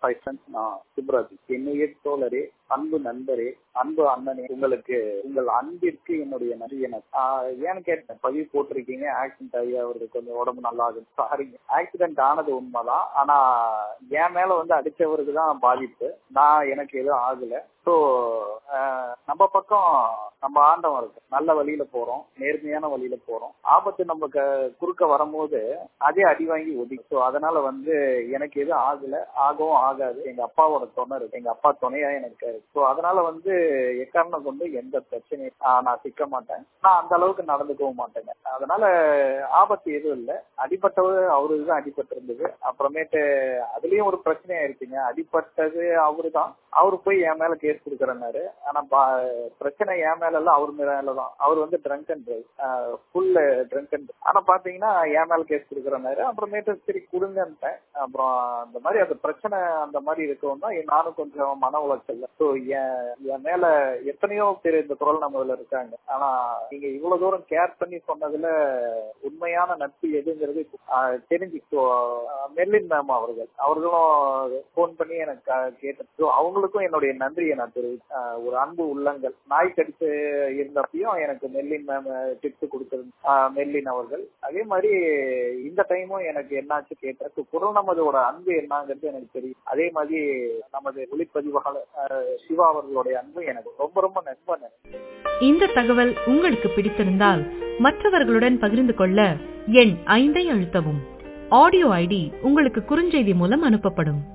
five friends நான் சுப்ராஜ் என்னுடைய தோழரே அன்பு நண்பரே அன்பு அண்ணனே உங்களுக்கு உங்கள் அன்பிற்கு என்னுடைய நன்றி என ஏன்னு கேட்டேன் பதிவு போட்டிருக்கீங்க ஆக்சிடென்ட் ஆகி அவருக்கு கொஞ்சம் உடம்பு நல்லா ஆகுது சாரிங்க ஆக்சிடென்ட் ஆனது உண்மைதான் ஆனா என் மேல வந்து அடிச்சவருக்கு தான் பாதிப்பு நான் எனக்கு எதுவும் ஆகல ஸோ நம்ம பக்கம் நம்ம ஆண்டவன் இருக்கு நல்ல வழியில போறோம் நேர்மையான வழியில போறோம் ஆபத்து நமக்கு குறுக்க வரும்போது அதே அடி வாங்கி ஒதி ஸோ அதனால வந்து எனக்கு எதுவும் ஆகல ஆகவும் ஆகாது எங்க அப்பாவோட துணை இருக்கு எங்க அப்பா துணையா எனக்கு ஸோ அதனால வந்து எக்காரணம் கொண்டு எந்த பிரச்சனையும் நான் சிக்க மாட்டேன் நான் அந்த அளவுக்கு நடந்துக்கவும் மாட்டேங்க அதனால ஆபத்து எதுவும் இல்லை அடிப்பட்டவர் அவருக்கு தான் அடிபட்டு இருந்தது அப்புறமேட்டு அதுலயும் ஒரு பிரச்சனை ஆயிருச்சுங்க அடிப்பட்டது அவரு தான் அவரு போய் என் மேல கேஸ் கொடுக்குறேன்னாரு ஆனா பிரச்சனை என் மேல எல்லாம் அவர் மேலதான் அவர் வந்து trunk and drive full trunk and ஆனா பாத்தீங்கன்னா என் மேல கேஸ் கொடுக்குறேன்னாரு அப்புறமேட்டு சரி கொடுங்கன்ட்டேன் அப்புறம் அந்த மாதிரி அந்த பிரச்சனை அந்த மாதிரி இருக்கவும் தான் நானும் கொஞ்சம் மன உளைச்சல் ஸோ என் மேல எத்தனையோ பேர் இந்த குரல் நம்மதுல இருக்காங்க ஆனா நீங்க இவ்வளவு தூரம் கேர் பண்ணி சொன்னதுல உண்மையான நட்பு எதுங்கிறது தெரிஞ்சு மெர்லின் மேம் அவர்கள் அவர்களும் போன் பண்ணி எனக்கு கேட்டு அவங்களுக்கும் என்னுடைய நன்றியை நான் தெரிவித்தேன் ஒரு அன்பு உள்ளங்கள் நாய் கடிச்சு இருந்தப்பையும் எனக்கு மெல்லின் மேம் டிப்ஸ் கொடுத்தது மெல்லின் அவர்கள் அதே மாதிரி இந்த டைமும் எனக்கு என்னாச்சு கேட்டேன் குரல் நமதோட அன்பு என்னங்கிறது எனக்கு தெரியும் அதே மாதிரி நமது ஒளிப்பதிவாளர் சிவா அவர்களுடைய அன்பு எனக்கு ரொம்ப ரொம்ப நண்பன் இந்த தகவல் உங்களுக்கு பிடித்திருந்தால் மற்றவர்களுடன் பகிர்ந்து கொள்ள எண் ஐந்தை அழுத்தவும் ஆடியோ ஐடி உங்களுக்கு குறுஞ்செய்தி மூலம் அனுப்பப்படும்